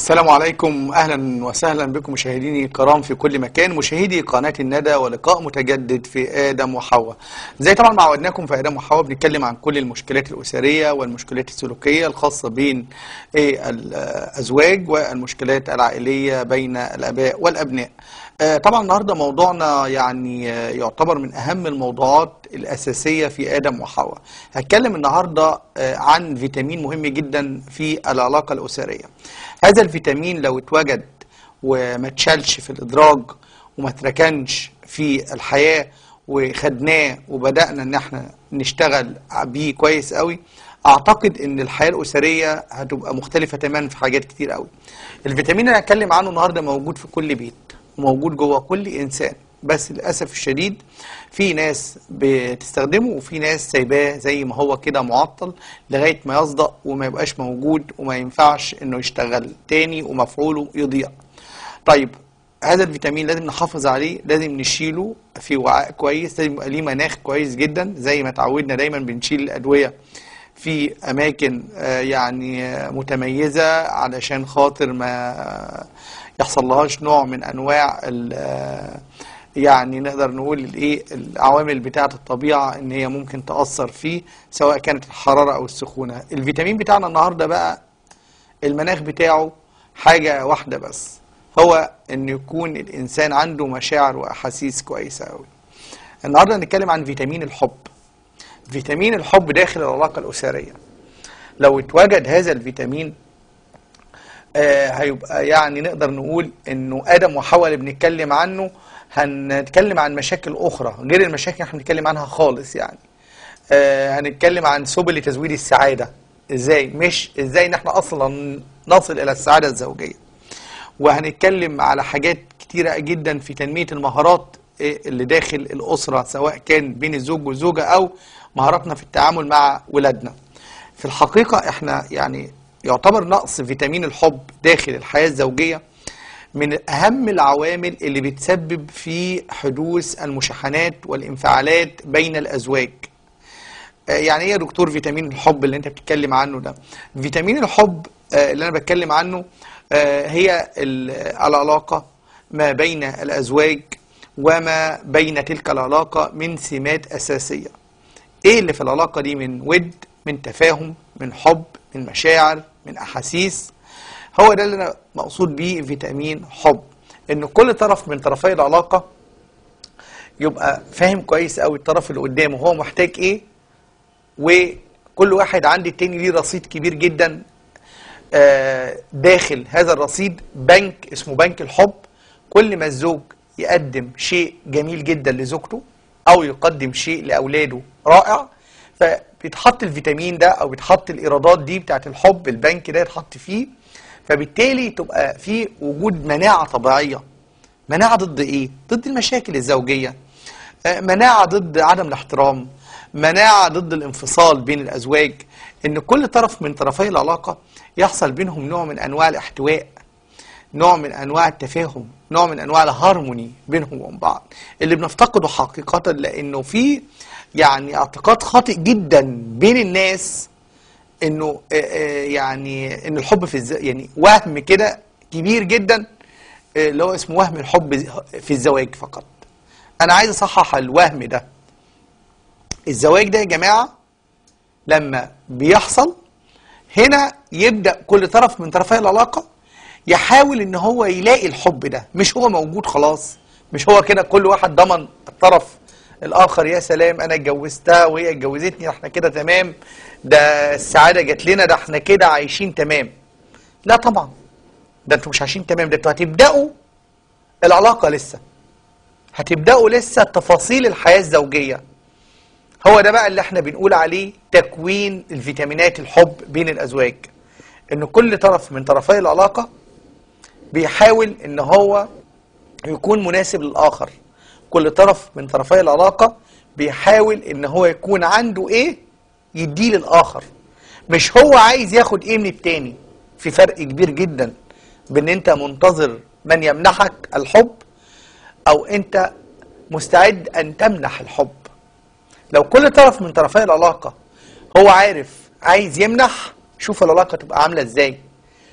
السلام عليكم اهلا وسهلا بكم مشاهديني الكرام في كل مكان مشاهدي قناه الندى ولقاء متجدد في ادم وحواء زي طبعا ما عودناكم في ادم وحواء بنتكلم عن كل المشكلات الاسريه والمشكلات السلوكيه الخاصه بين إيه الازواج والمشكلات العائليه بين الاباء والابناء آه، طبعا النهارده موضوعنا يعني آه، يعتبر من اهم الموضوعات الاساسيه في ادم وحواء هتكلم النهارده آه، عن فيتامين مهم جدا في العلاقه الاسريه هذا الفيتامين لو اتوجد وما اتشالش في الادراج وما اتركنش في الحياه وخدناه وبدانا ان احنا نشتغل بيه كويس قوي اعتقد ان الحياه الاسريه هتبقى مختلفه تماما في حاجات كتير قوي الفيتامين اللي هتكلم عنه النهارده موجود في كل بيت وموجود جوه كل انسان بس للاسف الشديد في ناس بتستخدمه وفي ناس سايباه زي ما هو كده معطل لغايه ما يصدق وما يبقاش موجود وما ينفعش انه يشتغل تاني ومفعوله يضيع. طيب هذا الفيتامين لازم نحافظ عليه لازم نشيله في وعاء كويس لازم يبقى ليه مناخ كويس جدا زي ما اتعودنا دايما بنشيل الادويه في اماكن آه، يعني آه، متميزه علشان خاطر ما يحصل لهاش نوع من انواع ال- آه، يعني نقدر نقول الايه العوامل بتاعه الطبيعه ان هي ممكن تاثر فيه سواء كانت الحراره او السخونه الفيتامين بتاعنا النهارده بقى المناخ بتاعه حاجه واحده بس هو ان يكون الانسان عنده مشاعر واحاسيس كويسه قوي النهارده هنتكلم عن فيتامين الحب فيتامين الحب داخل العلاقه الاسريه لو اتوجد هذا الفيتامين آه هيبقى يعني نقدر نقول انه ادم وحواء اللي بنتكلم عنه هنتكلم عن مشاكل اخرى غير المشاكل اللي احنا بنتكلم عنها خالص يعني آه هنتكلم عن سبل لتزويد السعاده ازاي مش ازاي ان احنا اصلا نصل الى السعاده الزوجيه وهنتكلم على حاجات كتيره جدا في تنميه المهارات آه، اللي داخل الاسره سواء كان بين الزوج والزوجه او مهاراتنا في التعامل مع ولادنا في الحقيقه احنا يعني يعتبر نقص فيتامين الحب داخل الحياه الزوجيه من أهم العوامل اللي بتسبب في حدوث المشاحنات والانفعالات بين الأزواج آه، يعني ايه يا دكتور فيتامين الحب اللي انت بتتكلم عنه ده فيتامين الحب آه، اللي انا بتكلم عنه آه، هي ال- العلاقة ما بين الأزواج وما بين تلك العلاقة من سمات أساسية ايه اللي في العلاقة دي من ود من تفاهم من حب من مشاعر من أحاسيس هو ده اللي انا مقصود بيه فيتامين حب ان كل طرف من طرفي العلاقه يبقى فاهم كويس قوي الطرف اللي قدامه هو محتاج ايه وكل واحد عند التاني ليه رصيد كبير جدا آه، داخل هذا الرصيد بنك اسمه بنك الحب كل ما الزوج يقدم شيء جميل جدا لزوجته او يقدم شيء لاولاده رائع فبيتحط الفيتامين ده او بيتحط الايرادات دي بتاعت الحب البنك ده يتحط فيه فبالتالي تبقى في وجود مناعه طبيعيه مناعه ضد ايه ضد المشاكل الزوجيه آه، مناعه ضد عدم الاحترام مناعه ضد الانفصال بين الازواج ان كل طرف من طرفي العلاقه يحصل بينهم نوع من انواع الاحتواء نوع من انواع التفاهم نوع من انواع الهارموني بينهم وبين بعض اللي بنفتقده حقيقه لانه في يعني اعتقاد خاطئ جدا بين الناس انه آه، آه، يعني ان الحب في الز... يعني وهم كده كبير جدا آه، اللي هو اسمه وهم الحب في الزواج فقط انا عايز اصحح الوهم ده الزواج ده يا جماعه لما بيحصل هنا يبدا كل طرف من طرفي العلاقه يحاول ان هو يلاقي الحب ده مش هو موجود خلاص مش هو كده كل واحد ضمن الطرف الاخر يا سلام انا اتجوزتها وهي اتجوزتني احنا كده تمام ده السعاده جات لنا ده احنا كده عايشين تمام لا طبعا ده انتوا مش عايشين تمام ده انتوا هتبداوا العلاقه لسه هتبداوا لسه تفاصيل الحياه الزوجيه هو ده بقى اللي احنا بنقول عليه تكوين الفيتامينات الحب بين الازواج ان كل طرف من طرفي العلاقه بيحاول ان هو يكون مناسب للاخر كل طرف من طرفي العلاقه بيحاول ان هو يكون عنده ايه يديه للاخر مش هو عايز ياخد ايه من التاني في فرق كبير جدا بان انت منتظر من يمنحك الحب او انت مستعد ان تمنح الحب لو كل طرف من طرفي العلاقة هو عارف عايز يمنح شوف العلاقة تبقى عاملة ازاي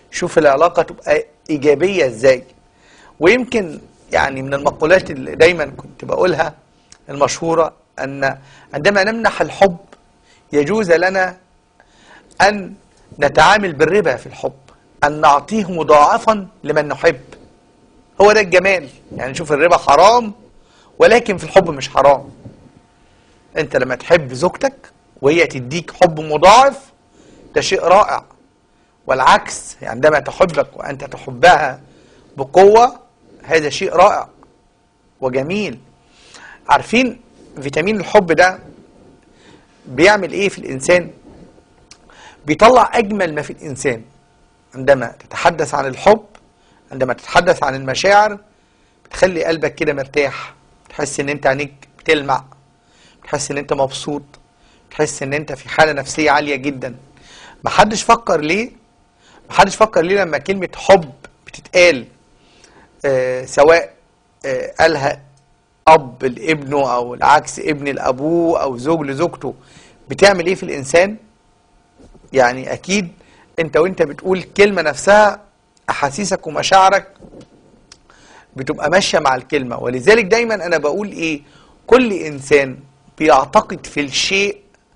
شوف العلاقة تبقى إيجابية إزاي ويمكن يعني من المقولات اللي دايما كنت بقولها المشهورة أن عندما نمنح الحب يجوز لنا أن نتعامل بالربا في الحب أن نعطيه مضاعفا لمن نحب هو ده الجمال يعني شوف الربا حرام ولكن في الحب مش حرام انت لما تحب زوجتك وهي تديك حب مضاعف ده شيء رائع والعكس عندما تحبك وأنت تحبها بقوة هذا شيء رائع وجميل عارفين فيتامين الحب ده بيعمل ايه في الانسان بيطلع اجمل ما في الانسان عندما تتحدث عن الحب عندما تتحدث عن المشاعر بتخلي قلبك كده مرتاح تحس ان انت عينيك بتلمع تحس ان انت مبسوط تحس ان انت في حاله نفسيه عاليه جدا محدش فكر ليه محدش فكر ليه لما كلمه حب بتتقال آه سواء آه قالها اب لابنه او العكس ابن لابوه او زوج لزوجته بتعمل ايه في الانسان يعني اكيد انت وانت بتقول كلمه نفسها احاسيسك ومشاعرك بتبقى ماشيه مع الكلمه ولذلك دايما انا بقول ايه كل انسان بيعتقد في الشيء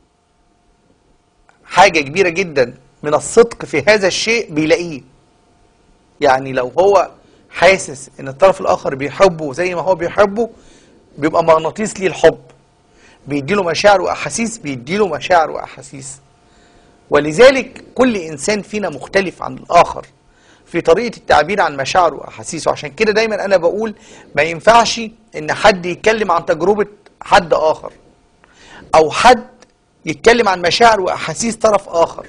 حاجه كبيره جدا من الصدق في هذا الشيء بيلاقيه يعني لو هو حاسس ان الطرف الاخر بيحبه زي ما هو بيحبه بيبقى مغناطيس ليه الحب بيديله مشاعر واحاسيس بيديله مشاعر واحاسيس ولذلك كل انسان فينا مختلف عن الاخر في طريقه التعبير عن مشاعره واحاسيسه عشان كده دايما انا بقول ما ينفعش ان حد يتكلم عن تجربه حد اخر او حد يتكلم عن مشاعر واحاسيس طرف اخر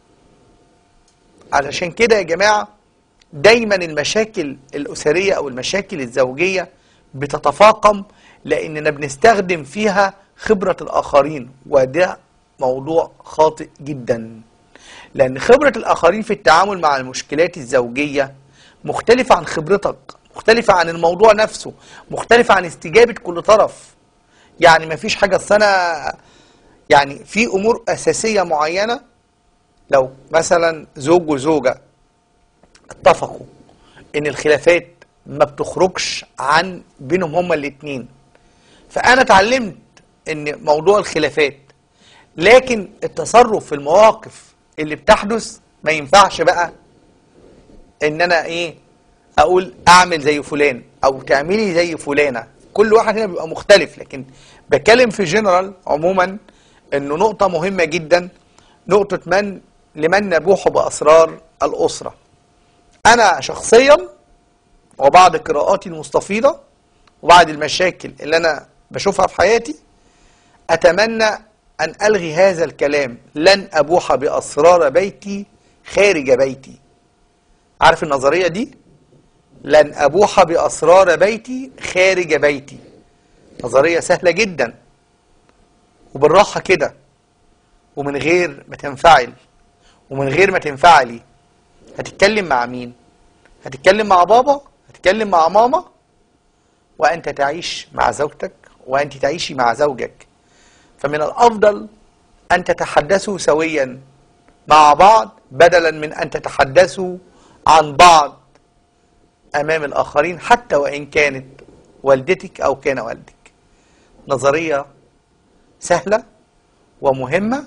علشان كده يا جماعه دايما المشاكل الاسريه او المشاكل الزوجيه بتتفاقم لاننا بنستخدم فيها خبره الاخرين وده موضوع خاطئ جدا لان خبره الاخرين في التعامل مع المشكلات الزوجيه مختلفه عن خبرتك مختلفه عن الموضوع نفسه مختلفه عن استجابه كل طرف يعني ما فيش حاجه السنه يعني في امور اساسيه معينه لو مثلا زوج وزوجه اتفقوا ان الخلافات ما بتخرجش عن بينهم هما الاتنين فانا اتعلمت ان موضوع الخلافات لكن التصرف في المواقف اللي بتحدث ما ينفعش بقى ان انا ايه اقول اعمل زي فلان او تعملي زي فلانه كل واحد هنا بيبقى مختلف لكن بتكلم في جنرال عموما انه نقطه مهمه جدا نقطه من لمن نبوح باسرار الاسره انا شخصيا وبعد قراءاتي المستفيضه وبعد المشاكل اللي انا بشوفها في حياتي اتمنى ان الغي هذا الكلام لن ابوح باسرار بيتي خارج بيتي عارف النظريه دي لن ابوح باسرار بيتي خارج بيتي نظريه سهله جدا وبالراحه كده ومن غير ما تنفعل ومن غير ما تنفعلي هتتكلم مع مين هتتكلم مع بابا هتتكلم مع ماما وانت تعيش مع زوجتك وانت تعيشي مع زوجك فمن الافضل ان تتحدثوا سويا مع بعض بدلا من ان تتحدثوا عن بعض امام الاخرين حتى وان كانت والدتك او كان والدك نظريه سهله ومهمه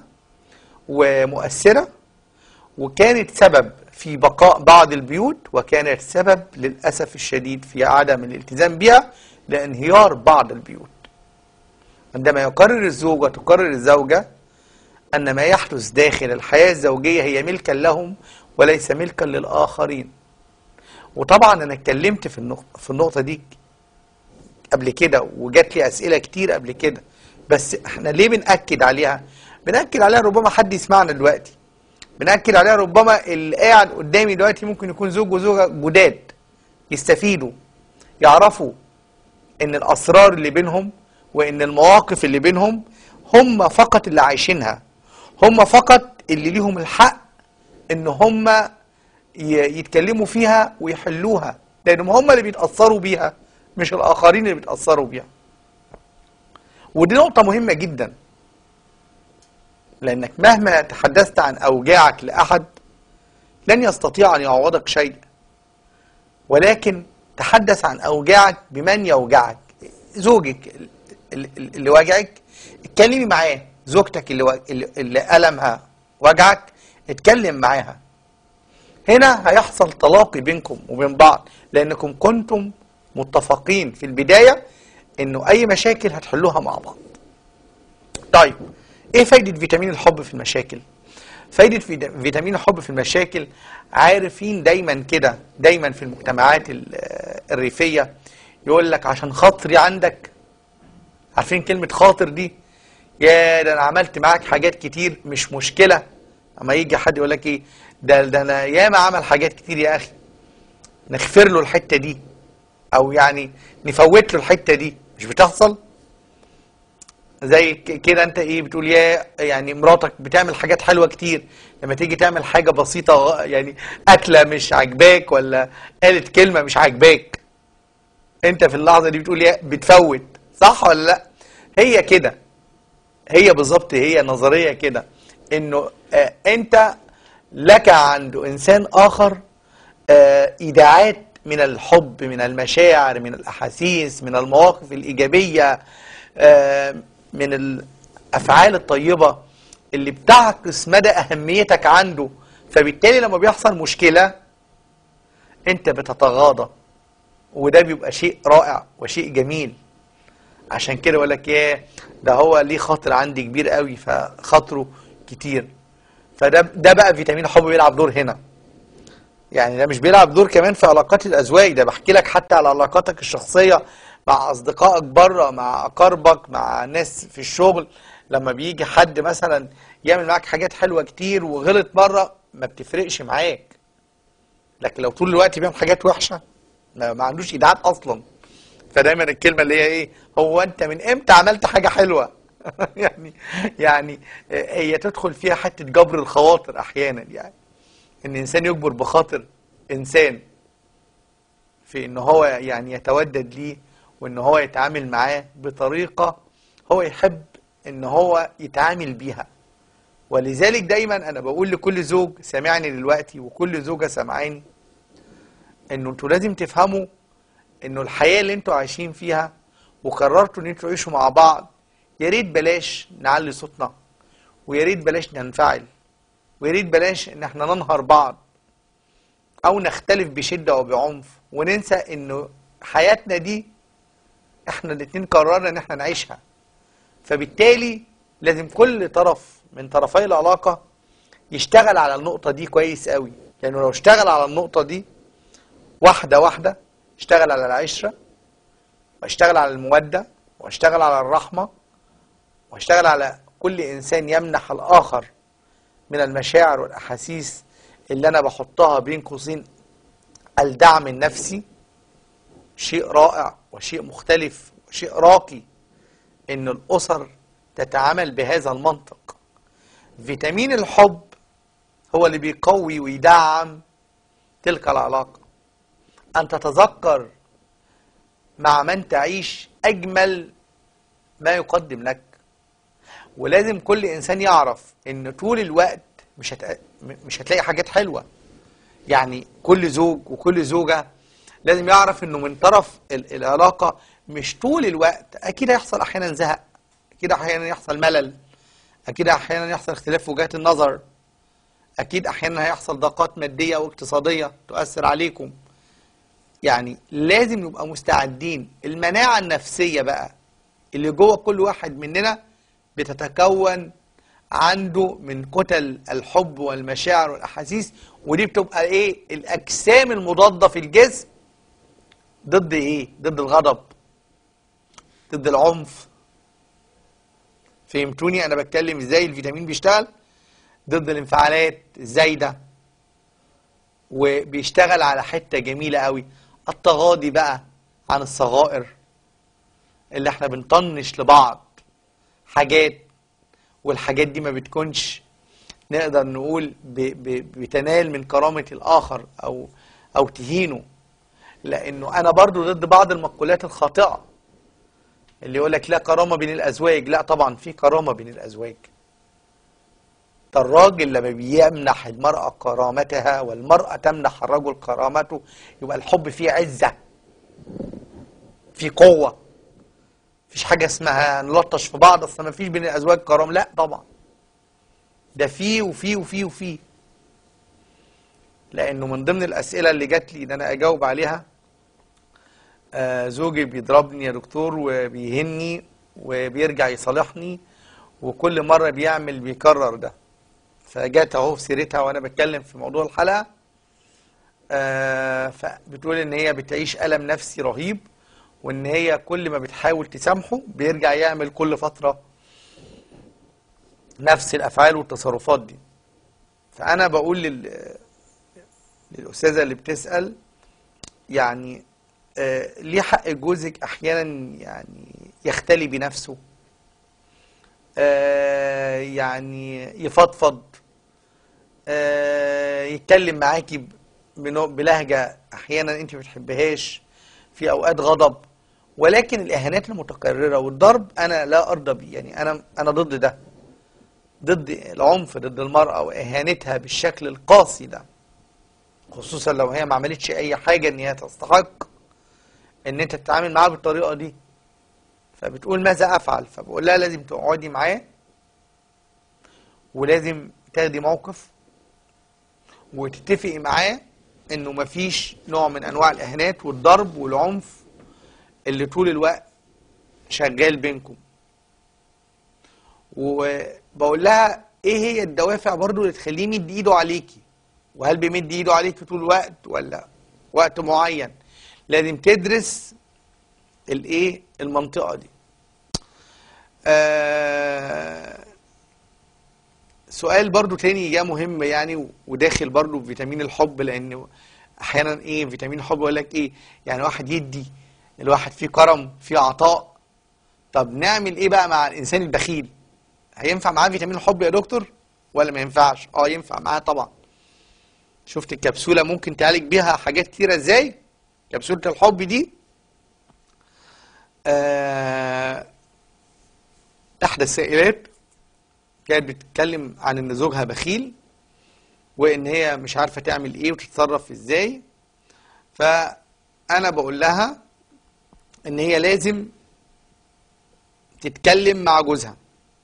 ومؤثره وكانت سبب في بقاء بعض البيوت وكانت سبب للاسف الشديد في عدم الالتزام بها لانهيار بعض البيوت عندما يقرر الزوج وتقرر الزوجه ان ما يحدث داخل الحياه الزوجيه هي ملكا لهم وليس ملكا للاخرين وطبعا انا اتكلمت في النقطه في النقطه دي قبل كده وجات لي اسئله كتير قبل كده بس احنا ليه بنأكد عليها بنأكد عليها ربما حد يسمعنا دلوقتي بنأكد عليها ربما اللي قاعد قدامي دلوقتي ممكن يكون زوج وزوجة جداد يستفيدوا يعرفوا ان الاسرار اللي بينهم وان المواقف اللي بينهم هم فقط اللي عايشينها هم فقط اللي ليهم الحق ان هم ي- يتكلموا فيها ويحلوها لانهم هم اللي بيتاثروا بيها مش الاخرين اللي بيتاثروا بيها ودي نقطه مهمه جدا لانك مهما تحدثت عن اوجاعك لاحد لن يستطيع أن يعوضك شيء ولكن تحدث عن أوجاعك بمن يوجعك زوجك اللي وجعك اتكلمي معاه زوجتك اللي, اللي ألمها وجعك اتكلم معاها هنا هيحصل تلاقي بينكم وبين بعض لأنكم كنتم متفقين في البداية انه اي مشاكل هتحلوها مع بعض طيب ايه فايدة فيتامين الحب في المشاكل فايدة فيتامين الحب في المشاكل عارفين دايما كده دايما في المجتمعات الريفية يقول لك عشان خاطري عندك عارفين كلمة خاطر دي يا ده انا عملت معاك حاجات كتير مش مشكلة اما يجي حد يقول لك ايه ده ده انا ياما عمل حاجات كتير يا اخي نغفر له الحتة دي او يعني نفوت له الحتة دي مش بتحصل زي كده انت ايه بتقول يا يعني مراتك بتعمل حاجات حلوه كتير لما تيجي تعمل حاجه بسيطه يعني اكله مش عاجباك ولا قالت كلمه مش عاجباك انت في اللحظه دي بتقول يا بتفوت صح ولا لا هي كده هي بالظبط هي نظريه كده انه آه انت لك عند انسان اخر آه ايداعات من الحب من المشاعر من الاحاسيس من المواقف الايجابيه آه من الافعال الطيبه اللي بتعكس مدى اهميتك عنده فبالتالي لما بيحصل مشكله انت بتتغاضى وده بيبقى شيء رائع وشيء جميل عشان كده بقول لك ياه ده هو ليه خاطر عندي كبير قوي فخاطره كتير فده ده بقى فيتامين الحب بيلعب دور هنا يعني ده مش بيلعب دور كمان في علاقات الازواج ده بحكي لك حتى على علاقاتك الشخصيه مع اصدقائك بره مع اقاربك مع ناس في الشغل لما بيجي حد مثلا يعمل معاك حاجات حلوه كتير وغلط مره ما بتفرقش معاك لكن لو طول الوقت بيعمل حاجات وحشه ما, ما عندوش ايداعات اصلا فدايما الكلمه اللي هي ايه هو انت من امتى عملت حاجه حلوه يعني يعني هي تدخل فيها حته جبر الخواطر احيانا يعني ان انسان يجبر بخاطر انسان في ان هو يعني يتودد ليه وان هو يتعامل معاه بطريقة هو يحب ان هو يتعامل بيها ولذلك دايما انا بقول لكل زوج سامعني دلوقتي وكل زوجة سامعاني انه انتوا لازم تفهموا انه الحياة اللي انتوا عايشين فيها وقررتوا ان انتوا تعيشوا مع بعض يا ريت بلاش نعلي صوتنا ويا ريت بلاش ننفعل ويا ريت بلاش ان احنا ننهر بعض او نختلف بشدة او بعنف وننسى انه حياتنا دي احنا الاتنين قررنا ان احنا نعيشها فبالتالي لازم كل طرف من طرفي العلاقة يشتغل على النقطة دي كويس قوي لانه لو اشتغل على النقطة دي واحدة واحدة اشتغل على العشرة واشتغل على المودة واشتغل على الرحمة واشتغل على كل انسان يمنح الاخر من المشاعر والاحاسيس اللي انا بحطها بين قوسين الدعم النفسي شيء رائع وشيء مختلف وشيء راقي ان الاسر تتعامل بهذا المنطق فيتامين الحب هو اللي بيقوي ويدعم تلك العلاقه ان تتذكر مع من تعيش اجمل ما يقدم لك ولازم كل انسان يعرف ان طول الوقت مش هت... مش هتلاقي حاجات حلوه يعني كل زوج وكل زوجه لازم يعرف انه من طرف العلاقه مش طول الوقت اكيد هيحصل احيانا زهق اكيد احيانا يحصل ملل اكيد احيانا يحصل اختلاف في وجهات النظر اكيد احيانا هيحصل ضغط ماديه واقتصاديه تؤثر عليكم يعني لازم نبقى مستعدين المناعه النفسيه بقى اللي جوه كل واحد مننا بتتكون عنده من كتل الحب والمشاعر والاحاسيس ودي بتبقى ايه الاجسام المضاده في الجسم ضد ايه ضد الغضب ضد العنف فهمتوني انا بتكلم ازاي الفيتامين بيشتغل ضد الانفعالات الزايده وبيشتغل على حته جميله قوي التغاضي بقى عن الصغائر اللي احنا بنطنش لبعض حاجات والحاجات دي ما بتكونش نقدر نقول ب ب بتنال من كرامة الآخر أو أو تهينه لأنه أنا برضو ضد بعض المقولات الخاطئة اللي يقول لك لا كرامة بين الأزواج لا طبعا في كرامة بين الأزواج ده الراجل لما بيمنح المرأة كرامتها والمرأة تمنح الرجل كرامته يبقى الحب فيه عزة فيه قوة مفيش حاجة اسمها نلطش في بعض اصل مفيش بين الازواج كرام لا طبعا ده فيه وفيه وفيه وفيه لانه من ضمن الاسئله اللي جات لي ان انا اجاوب عليها آه زوجي بيضربني يا دكتور وبيهني وبيرجع يصالحني وكل مره بيعمل بيكرر ده فجات اهو في سيرتها وانا بتكلم في موضوع الحلقه آه فبتقول ان هي بتعيش الم نفسي رهيب وان هي كل ما بتحاول تسامحه بيرجع يعمل كل فتره نفس الافعال والتصرفات دي فانا بقول لل للاستاذه اللي بتسال يعني آه ليه حق جوزك احيانا يعني يختلي بنفسه آه يعني يفضفض آه يتكلم معاكي بنوع- بلهجه احيانا انت ما بتحبهاش في اوقات غضب ولكن الاهانات المتكرره والضرب انا لا ارضى بيه يعني انا انا ضد ده ضد العنف ضد المراه واهانتها بالشكل القاسي ده خصوصا لو هي ما عملتش اي حاجه ان هي تستحق ان انت تتعامل معاها بالطريقه دي فبتقول ماذا افعل فبقول لها لازم تقعدي معاه ولازم تاخدي موقف وتتفقي معاه انه مفيش نوع من انواع الاهانات والضرب والعنف اللي طول الوقت شغال بينكم وبقول لها ايه هي الدوافع برضو اللي تخليه يمد ايده عليكي وهل بيمد ايده عليكي طول الوقت ولا وقت معين لازم تدرس الايه المنطقه دي آه سؤال برضو تاني جه مهم يعني وداخل برضو في فيتامين الحب لان احيانا ايه فيتامين الحب يقول لك ايه يعني واحد يدي الواحد فيه كرم فيه عطاء طب نعمل ايه بقى مع الانسان البخيل هينفع معاه فيتامين الحب يا دكتور ولا ما ينفعش اه ينفع معاه طبعا شفت الكبسوله ممكن تعالج بيها حاجات كتيره ازاي كبسوله الحب دي آه احدى السائلات كانت بتتكلم عن ان زوجها بخيل وان هي مش عارفه تعمل ايه وتتصرف ازاي فانا بقول لها ان هي لازم تتكلم مع جوزها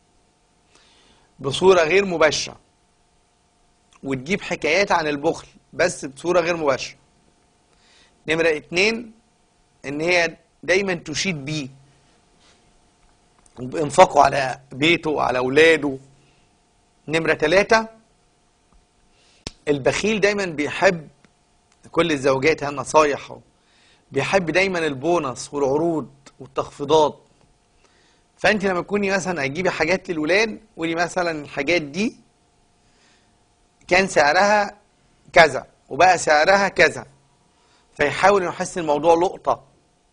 بصوره غير مباشره وتجيب حكايات عن البخل بس بصوره غير مباشره نمره اتنين ان هي دايما تشيد بيه وبإنفاقه على بيته وعلى أولاده نمرة ثلاثة البخيل دايما بيحب كل الزوجات ها نصايح بيحب دايما البونص والعروض والتخفيضات فانت لما تكوني مثلا هتجيبي حاجات للولاد قولي مثلا الحاجات دي كان سعرها كذا وبقى سعرها كذا فيحاول انه يحس الموضوع لقطه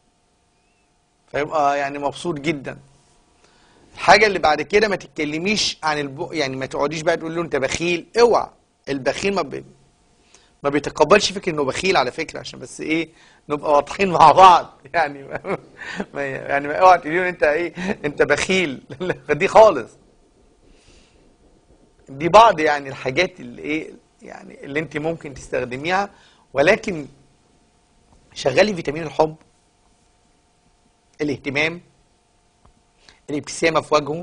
فيبقى يعني مبسوط جدا الحاجه اللي بعد كده ما تتكلميش عن الب... يعني ما تقعديش بقى تقول له انت بخيل اوعى البخيل ما ب... ما بيتقبلش فكره انه بخيل على فكره عشان بس ايه نبقى واضحين مع بعض يعني ما ما- يعني ما اوعى تقولي له انت ايه انت بخيل دي خالص دي بعض يعني الحاجات اللي ايه يعني اللي انت ممكن تستخدميها ولكن شغلي فيتامين الحب الاهتمام الابتسامة في وجهه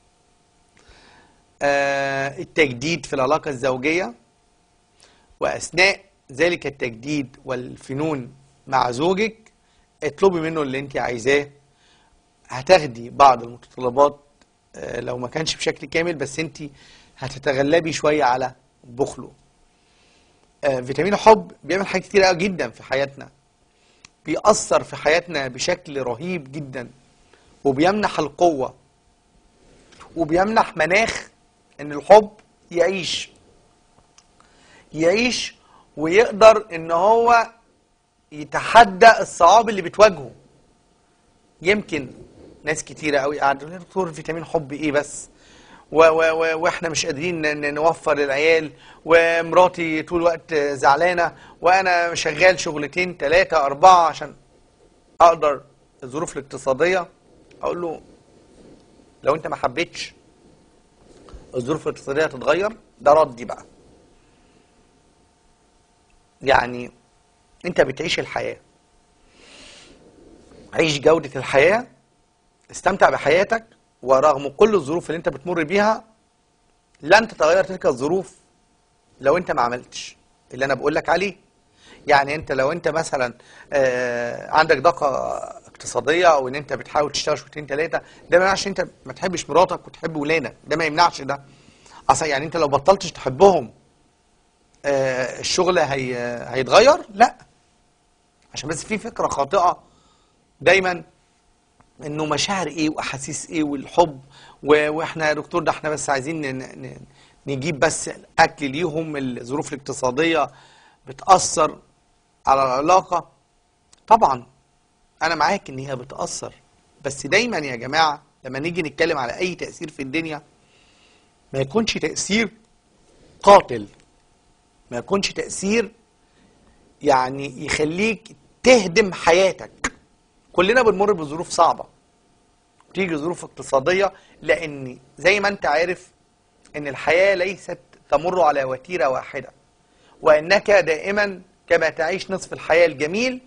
آه، التجديد في العلاقة الزوجية وأثناء ذلك التجديد والفنون مع زوجك اطلبي منه اللي انت عايزاه هتاخدي بعض المتطلبات آه، لو ما كانش بشكل كامل بس انت هتتغلبي شوية على بخله آه، فيتامين الحب بيعمل حاجات كتير قوي جدا في حياتنا بيأثر في حياتنا بشكل رهيب جدا وبيمنح القوة وبيمنح مناخ ان الحب يعيش يعيش ويقدر ان هو يتحدى الصعاب اللي بتواجهه يمكن ناس كتيرة قوي قاعدة يا دكتور فيتامين حب ايه بس و و و واحنا مش قادرين ن- ن- نوفر للعيال ومراتي طول الوقت زعلانة وانا شغال شغلتين ثلاثة اربعة عشان اقدر الظروف الاقتصادية اقول له لو انت ما حبيتش الظروف الاقتصادية هتتغير ده ردي بقى يعني انت بتعيش الحياة عيش جودة الحياة استمتع بحياتك ورغم كل الظروف اللي انت بتمر بيها لن تتغير تلك الظروف لو انت ما عملتش اللي انا بقول لك عليه يعني انت لو انت مثلا آه، عندك ضغط اقتصاديه او ان انت بتحاول تشتغل شويتين ثلاثه ده ما يمنعش انت ما تحبش مراتك وتحب ولادك ده ما يمنعش ده اصلا يعني انت لو بطلتش تحبهم آه، الشغل هي هيتغير لا عشان بس في فكره خاطئه دايما انه مشاعر ايه واحاسيس ايه والحب و- واحنا يا دكتور ده احنا بس عايزين ن- ن- نجيب بس الاكل ليهم الظروف الاقتصاديه بتاثر على العلاقه طبعا انا معاك ان هي بتاثر بس دايما يا جماعه لما نيجي نتكلم على اي تاثير في الدنيا ما يكونش تاثير قاتل ما يكونش تاثير يعني يخليك تهدم حياتك كلنا بنمر بظروف صعبه تيجي ظروف اقتصاديه لان زي ما انت عارف ان الحياه ليست تمر على وتيره واحده وانك دائما كما تعيش نصف الحياه الجميل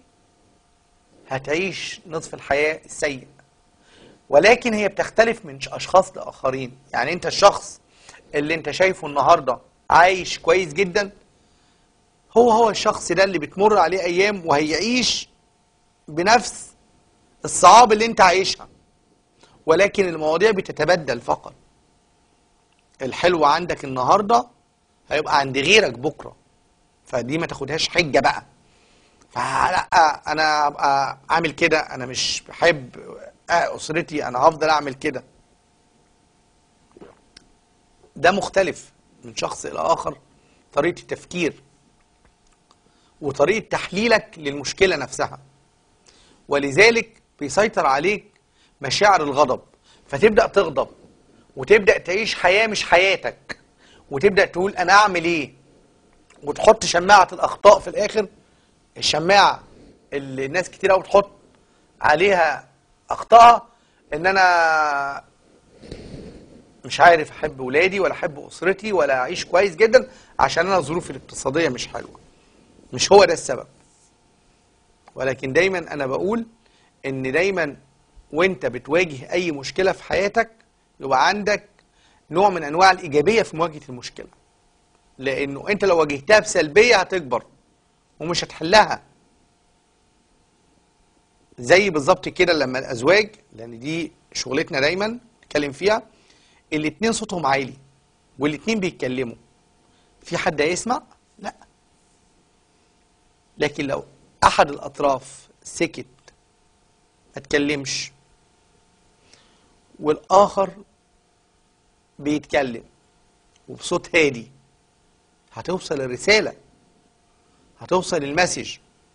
هتعيش نصف الحياه السيء ولكن هي بتختلف من اشخاص لاخرين يعني انت الشخص اللي انت شايفه النهارده عايش كويس جدا هو هو الشخص ده اللي بتمر عليه ايام وهيعيش بنفس الصعاب اللي انت عايشها ولكن المواضيع بتتبدل فقط الحلو عندك النهارده هيبقى عند غيرك بكره فدي ما تاخدهاش حجه بقى فلا انا ابقى اعمل كده انا مش بحب اسرتي انا هفضل اعمل كده ده مختلف من شخص الى اخر طريقه التفكير وطريقه تحليلك للمشكله نفسها ولذلك بيسيطر عليك مشاعر الغضب فتبدا تغضب وتبدا تعيش حياه مش حياتك وتبدا تقول انا اعمل ايه وتحط شماعه الاخطاء في الاخر الشماعه اللي ناس كتير قوي بتحط عليها اخطائها ان انا مش عارف احب ولادي ولا احب اسرتي ولا اعيش كويس جدا عشان انا ظروفي الاقتصاديه مش حلوه مش هو ده السبب ولكن دايما انا بقول ان دايما وانت بتواجه اي مشكله في حياتك يبقى عندك نوع من انواع الايجابيه في مواجهه المشكله لانه انت لو واجهتها بسلبيه هتكبر ومش هتحلها زي بالظبط كده لما الازواج لان دي شغلتنا دايما نتكلم فيها الاتنين صوتهم عالي والاتنين بيتكلموا في حد هيسمع لا لكن لو احد الاطراف سكت ما اتكلمش والاخر بيتكلم وبصوت هادي هتوصل الرساله هتوصل المسج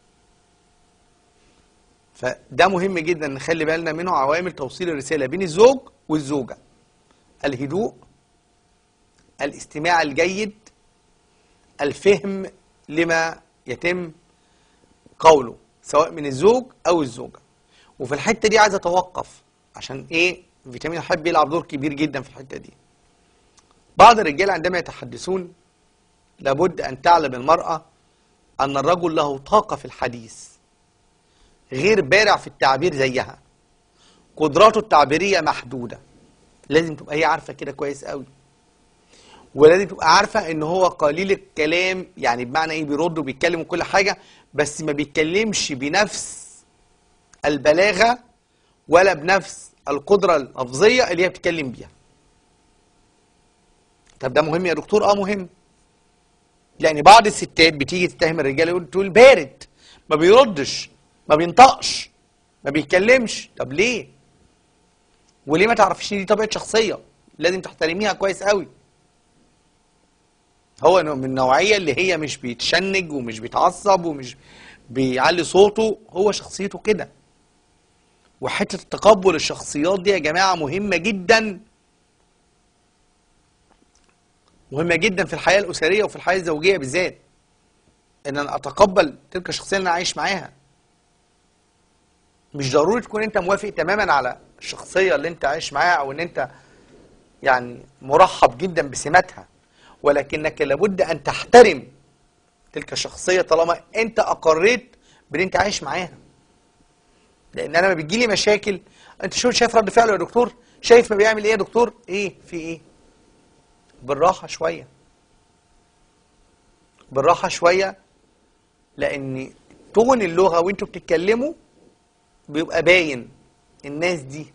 فده مهم جدا نخلي بالنا منه عوامل توصيل الرساله بين الزوج والزوجه الهدوء الاستماع الجيد الفهم لما يتم قوله سواء من الزوج او الزوجه وفي الحته دي عايز اتوقف عشان ايه فيتامين الحب بيلعب دور كبير جدا في الحته دي بعض الرجال عندما يتحدثون لابد ان تعلم المراه ان الرجل له طاقه في الحديث غير بارع في التعبير زيها قدراته التعبيريه محدوده لازم تبقى هي عارفه كده كويس قوي ولازم تبقى عارفه ان هو قليل الكلام يعني بمعنى ايه بيرد وبيتكلم وكل حاجه بس ما بيتكلمش بنفس البلاغه ولا بنفس القدره اللفظيه اللي هي بتتكلم بيها طب ده مهم يا دكتور اه مهم يعني بعض الستات بتيجي تتهم الرجاله يقول تقول بارد ما بيردش ما بينطقش ما بيتكلمش طب ليه وليه ما تعرفيش ان دي طبيعه شخصيه لازم تحترميها كويس قوي هو من النوعيه اللي هي مش بيتشنج ومش بيتعصب ومش بيعلي صوته هو شخصيته كده وحته تقبل الشخصيات دي يا جماعه مهمه جدا مهمه جدا في الحياه الاسريه وفي الحياه الزوجيه بالذات ان انا اتقبل تلك الشخصيه اللي انا عايش معاها مش ضروري تكون انت موافق تماما على الشخصيه اللي انت عايش معاها او ان انت يعني مرحب جدا بسماتها ولكنك لابد ان تحترم تلك الشخصيه طالما انت اقريت بان انت عايش معاها لان انا لما بتجي لي مشاكل انت شو شايف رد فعله يا دكتور شايف ما بيعمل ايه يا دكتور ايه في ايه بالراحه شويه بالراحه شويه لان تون اللغه وانتوا بتتكلموا بيبقى باين الناس دي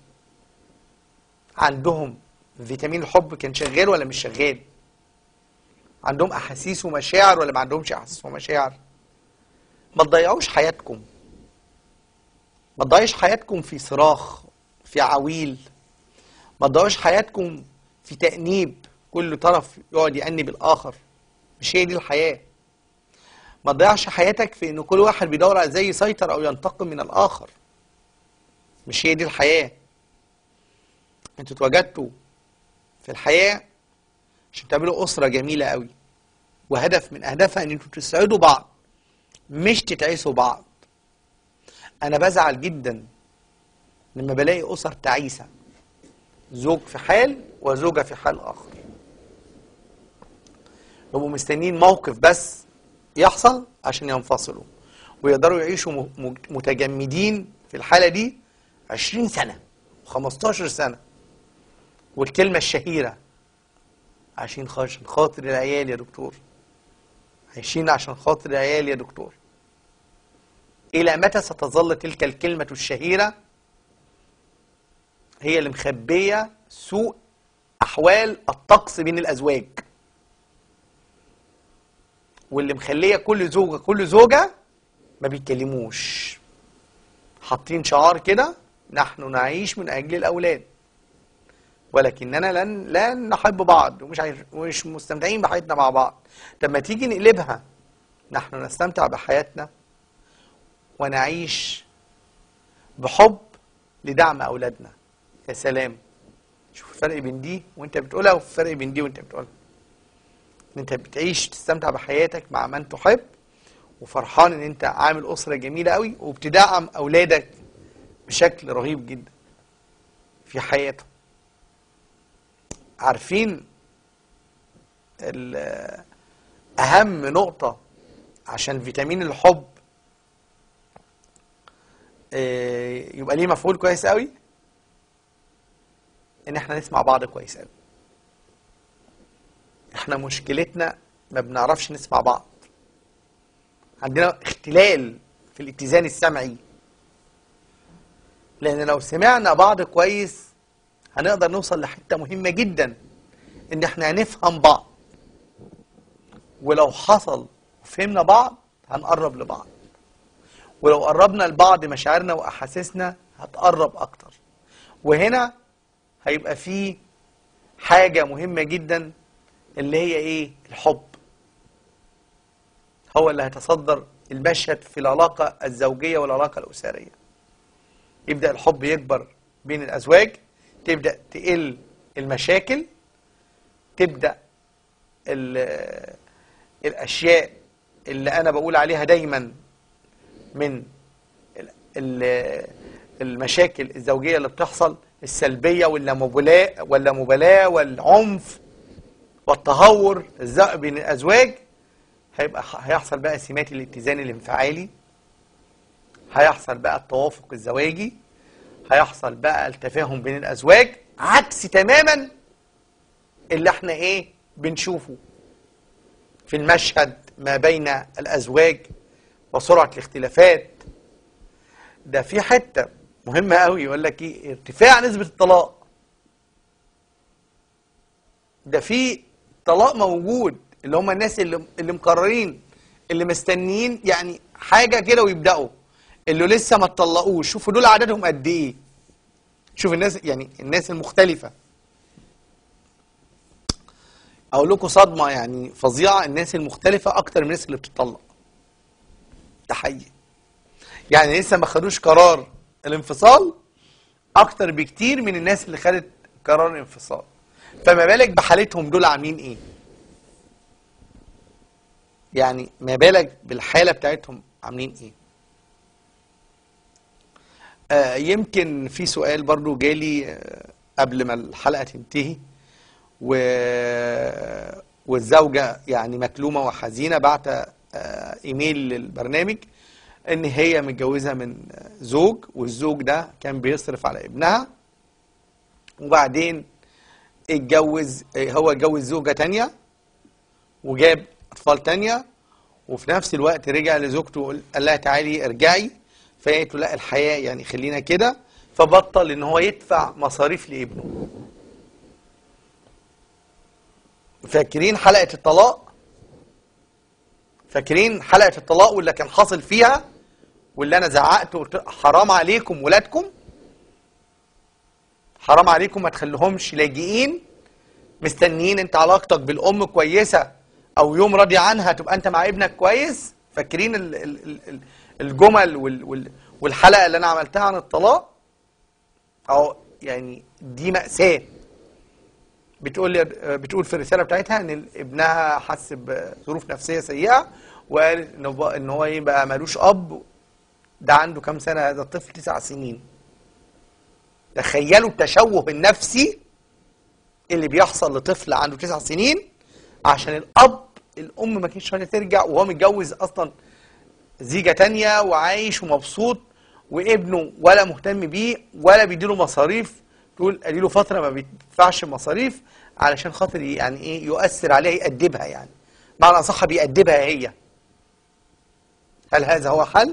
عندهم فيتامين الحب كان شغال ولا مش شغال عندهم احاسيس ومشاعر ولا ما عندهمش احاسيس ومشاعر ما تضيعوش حياتكم ما تضيعوش حياتكم في صراخ في عويل ما تضيعوش حياتكم في تأنيب كل طرف يقعد يأنب الآخر مش هي دي الحياة ما تضيعش حياتك في ان كل واحد بيدور على ازاي يسيطر او ينتقم من الاخر مش هي دي الحياة انتوا اتوجدتوا في الحياة عشان تعملوا أسرة جميلة قوي وهدف من أهدافها ان انتوا تسعدوا بعض مش تتعسوا بعض انا بزعل جدا لما بلاقي اسر تعيسه زوج في حال وزوجه في حال اخر يبقوا مستنيين موقف بس يحصل عشان ينفصلوا ويقدروا يعيشوا م- م- متجمدين في الحاله دي 20 سنه و15 سنه والكلمه الشهيره عشان عشان خاطر العيال يا دكتور عايشين عشان خاطر العيال يا دكتور إلى متى ستظل تلك الكلمة الشهيرة هي اللي مخبية سوء أحوال الطقس بين الأزواج واللي مخلية كل زوجة كل زوجة ما بيتكلموش حاطين شعار كده نحن نعيش من أجل الأولاد ولكننا لن لن نحب بعض ومش عايش ومش مستمتعين بحياتنا مع بعض طب ما تيجي نقلبها نحن نستمتع بحياتنا ونعيش بحب لدعم اولادنا يا سلام شوف الفرق بين دي وانت بتقولها والفرق بين دي وانت بتقولها ان انت بتعيش تستمتع بحياتك مع من تحب وفرحان ان انت عامل اسره جميله قوي وبتدعم اولادك بشكل رهيب جدا في حياتهم عارفين ال- اهم نقطه عشان فيتامين الحب آه، يبقى ليه مفعول كويس قوي ان احنا نسمع بعض كويس قوي احنا مشكلتنا ما بنعرفش نسمع بعض عندنا اختلال في الاتزان السمعي لان لو سمعنا بعض كويس هنقدر نوصل لحته مهمه جدا ان احنا هنفهم بعض ولو حصل وفهمنا بعض هنقرب لبعض ولو قربنا لبعض مشاعرنا واحاسيسنا هتقرب اكتر وهنا هيبقى في حاجة مهمة جدا اللي هي ايه الحب هو اللي هيتصدر المشهد في العلاقة الزوجية والعلاقة الأسرية يبدأ الحب يكبر بين الأزواج تبدأ تقل المشاكل تبدأ ال- الأشياء اللي أنا بقول عليها دايما من ال- ال- المشاكل الزوجية اللي بتحصل السلبية واللامبالاة واللامبالاة والعنف والتهور الزق بين الأزواج هيبقى هيحصل بقى سمات الاتزان الانفعالي هيحصل بقى التوافق الزواجي هيحصل بقى التفاهم بين الأزواج عكس تماما اللي احنا ايه بنشوفه في المشهد ما بين الأزواج وسرعة الاختلافات ده في حتة مهمة قوي يقول لك ايه ارتفاع نسبة الطلاق ده في طلاق موجود اللي هم الناس اللي اللي مقررين اللي مستنيين يعني حاجة كده ويبدأوا اللي لسه ما اتطلقوش شوفوا دول عددهم قد ايه شوف الناس يعني الناس المختلفة اقول لكم صدمة يعني فظيعة الناس المختلفة اكتر من الناس اللي بتطلق ده حقيقي يعني لسه ما خدوش قرار الانفصال اكتر بكتير من الناس اللي خدت قرار الانفصال فما بالك بحالتهم دول عاملين ايه يعني ما بالك بالحالة بتاعتهم عاملين ايه آه يمكن في سؤال برضو جالي آه قبل ما الحلقة تنتهي و... والزوجة يعني مكلومة وحزينة بعت آه، ايميل للبرنامج ان هي متجوزة من آه، زوج والزوج ده كان بيصرف على ابنها وبعدين اتجوز آه، هو اتجوز زوجة تانية وجاب اطفال تانية وفي نفس الوقت رجع لزوجته وقال- قال لها تعالي ارجعي فهي قالت له لا الحياة يعني خلينا كده فبطل ان هو يدفع مصاريف لابنه فاكرين حلقة الطلاق فاكرين حلقة الطلاق واللي كان حاصل فيها واللي انا زعقت وقلت حرام عليكم ولادكم حرام عليكم ما تخليهمش لاجئين مستنيين انت علاقتك بالام كويسه او يوم راضي عنها تبقى انت مع ابنك كويس فاكرين ال- ال- ال- ال- الجمل وال- وال- والحلقه اللي انا عملتها عن الطلاق او يعني دي مأساة بتقول لي بتقول في الرساله بتاعتها ان ابنها حس بظروف نفسيه سيئه وقال ان هو ان هو يبقى ملوش اب ده عنده كام سنه هذا الطفل تسع سنين تخيلوا التشوه النفسي اللي بيحصل لطفل عنده تسع سنين عشان الاب الام ما كانتش راضيه ترجع وهو متجوز اصلا زيجه تانية وعايش ومبسوط وابنه ولا مهتم بيه ولا بيديله مصاريف تقول اديله فتره ما بيدفعش مصاريف علشان خاطر يعني ايه يؤثر عليها يأدبها يعني معنى صح بيأدبها هي هل هذا هو حل؟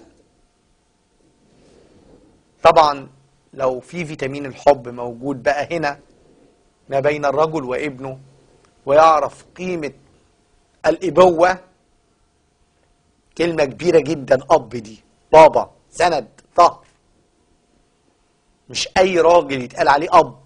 طبعا لو في فيتامين الحب موجود بقى هنا ما بين الرجل وابنه ويعرف قيمة الإبوة كلمة كبيرة جدا أب دي بابا سند ظهر مش أي راجل يتقال عليه أب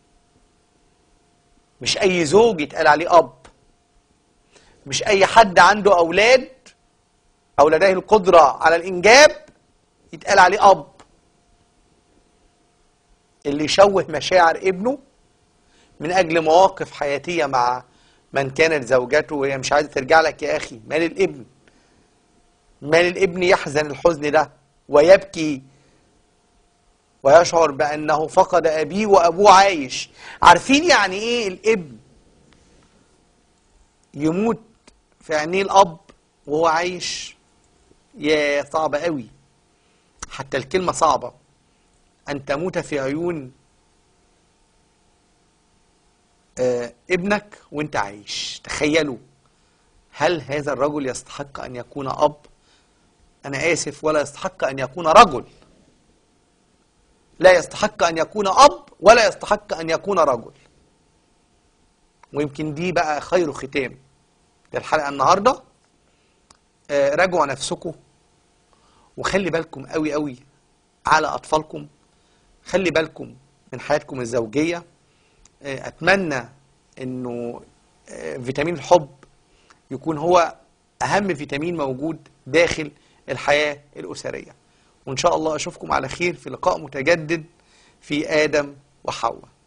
مش أي زوج يتقال عليه أب مش أي حد عنده أولاد أو لديه القدرة على الإنجاب يتقال عليه أب اللي يشوه مشاعر ابنه من أجل مواقف حياتية مع من كانت زوجته وهي مش عايزة ترجع لك يا أخي مال الابن مال الابن يحزن الحزن ده ويبكي ويشعر بأنه فقد أبيه وأبوه عايش عارفين يعني إيه الابن يموت في عينيه الأب وهو عايش يا صعبة قوي حتى الكلمة صعبة أن تموت في عيون آه، ابنك وانت عايش تخيلوا هل هذا الرجل يستحق أن يكون أب أنا آسف ولا يستحق أن يكون رجل لا يستحق أن يكون أب ولا يستحق أن يكون رجل ويمكن دي بقى خير ختام للحلقة النهاردة آه، راجعوا نفسكم وخلي بالكم قوي قوي على أطفالكم خلي بالكم من حياتكم الزوجية آه، أتمنى أنه آه، فيتامين الحب يكون هو أهم فيتامين موجود داخل الحياة الأسرية وإن شاء الله أشوفكم على خير في لقاء متجدد في آدم وحواء